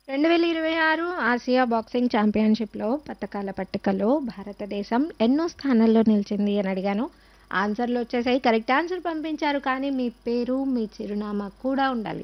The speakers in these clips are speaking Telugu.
2026 ఆసియా బాక్సింగ్ ఛాంపియన్‌షిప్‌లో పతకాల పట్టికలో భారతదేశం ఎన్నో స్థానాల్లో నిలిచింది అని అడిగాను. ఆన్సర్‌లొచ్చేసాయి. కరెక్ట్ ఆన్సర్ పంపించారు. కానీ మీ పేరు, మీ చిరునామా కూడా ఉండాలి.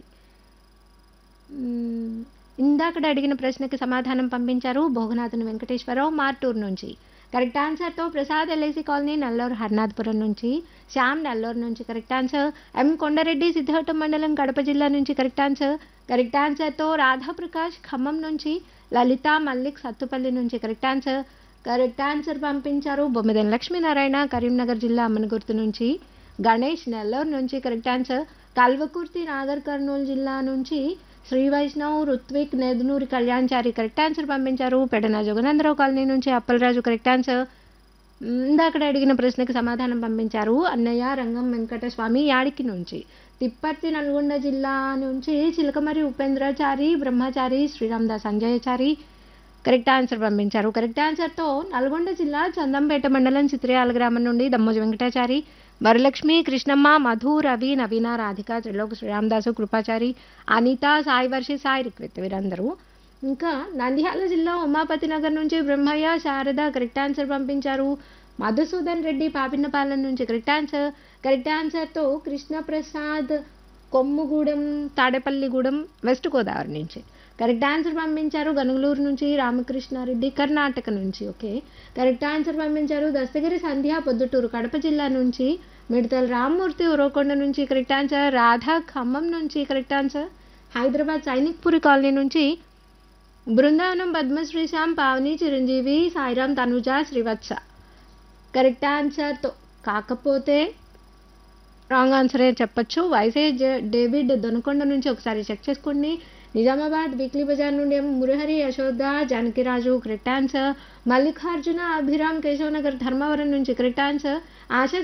హ్మ్. ఇందాకడ అడిగిన ప్రశ్నకి సమాధానం పంపించారు భోగనాథన్ వెంకటేశ్వరరావు మార్టూరు నుంచి. కరెక్ట్ ఆన్సర్‌తో ప్రసాద్ ఎల్ఐసి కాలనీ నల్లూరు హర్నాథపురం నుంచి, శ్యామ్ నెల్లూరు నుంచి correct answer, M Kondareddy Siddihatta మండలం కడప జిల్లా నుంచి కరెక్ట్ ఆన్సర్, కరెక్ట్ ఆన్సర్‌తో రాధాప్రకాష్ ఖమ్మం నుంచి, లలిత మల్లిక్ సత్తుపల్లి నుంచి కరెక్ట్ ఆన్సర్, కరెక్ట్ ఆన్సర్ పంపించారు బొమ్మిదేని లక్ష్మీనారాయణ కరీంనగర్ జిల్లా అమ్మనగుర్తు నుంచి, గణేష్ నెల్లూరు నుంచి కరెక్ట్ ఆన్సర్, కల్వకుర్తి నాగర్ కర్నూలు జిల్లా నుంచి శ్రీ వైష్ణవ్, రుత్విక్, నెదునూరి కళ్యాణ్చారి కరెక్ట్ ఆన్సర్ పంపించారు. పెడన జగనందరావు కాలనీ నుంచి అప్పలరాజు కరెక్ట్ ఆన్సర్. ఇందాకడ అడిగిన ప్రశ్నకి సమాధానం పంపించారు అన్నయ్య రంగం వెంకటస్వామి యాడికి నుంచి. తిప్పర్తి నల్గొండ జిల్లా నుంచి చిలకమర్రి ఉపేంద్రచారి, బ్రహ్మచారి, శ్రీరామదాస్ అంజయ్యచారి కరెక్ట్ ఆన్సర్ పంపించారు. కరెక్ట్ ఆన్సర్‌తో నల్గొండ జిల్లా చందంపేట మండలం చిత్రియాల గ్రామం నుండి దమ్మోజి వెంకటాచారి, వరలక్ష్మి, కృష్ణమ్మ, మధు, రవి, నవీన, రాధిక, త్రిలోక్ శ్రీరామదాసు, కృపాచారి, అనిత, సాయి వర్షి, సాయి రిక్విత్ వీరందరూ. ఇంకా నంద్యాల జిల్లా ఉమాపతి నగర్ నుంచి బ్రహ్మయ్య, శారద కరెక్ట్ ఆన్సర్ పంపించారు. మధుసూదన్ రెడ్డి పాపిన్నపాలెం నుంచి కరెక్ట్ ఆన్సర్. కరెక్ట్ ఆన్సర్‌తో కృష్ణప్రసాద్ కొమ్ముగూడెం, తాడేపల్లిగూడెం వెస్ట్ గోదావరి నుంచి. కరెక్ట్ ఆన్సర్ పంపించారు గనుగులూరు నుంచి రామకృష్ణారెడ్డి కర్ణాటక నుంచి. ఓకే. కరెక్ట్ ఆన్సర్ పంపించారు దస్తగిరి సంధ్య పొద్దుటూరు కడప జిల్లా నుంచి, మిడతల రామ్మూర్తి ఉరవకొండ నుంచి కరెక్ట్ ఆన్సర్, రాధ ఖమ్మం నుంచి correct answer, Hyderabad Sainikpuri colony నుంచి బృందావనం పద్మశ్రీ శ్యామ్, పావని, చిరంజీవి, సాయిరాం, తనుజ, శ్రీవత్స కరెక్ట్ ఆన్సర్‌తో కాకపోతే రాంగ్ ఆన్సరే చెప్పొచ్చు. వైసేజ్ డేవిడ్ దొనకొండ నుంచి ఒకసారి చెక్ చేసుకోండి. నిజామాబాద్ వీక్లీ బజార్ నుండి M Murahari, Yashoda, Janakiraju correct answer. Mallikarjuna, Abhiram Keshavnagar Dharmavaram నుంచి కరెక్ట్ ఆన్సర్. ఆశా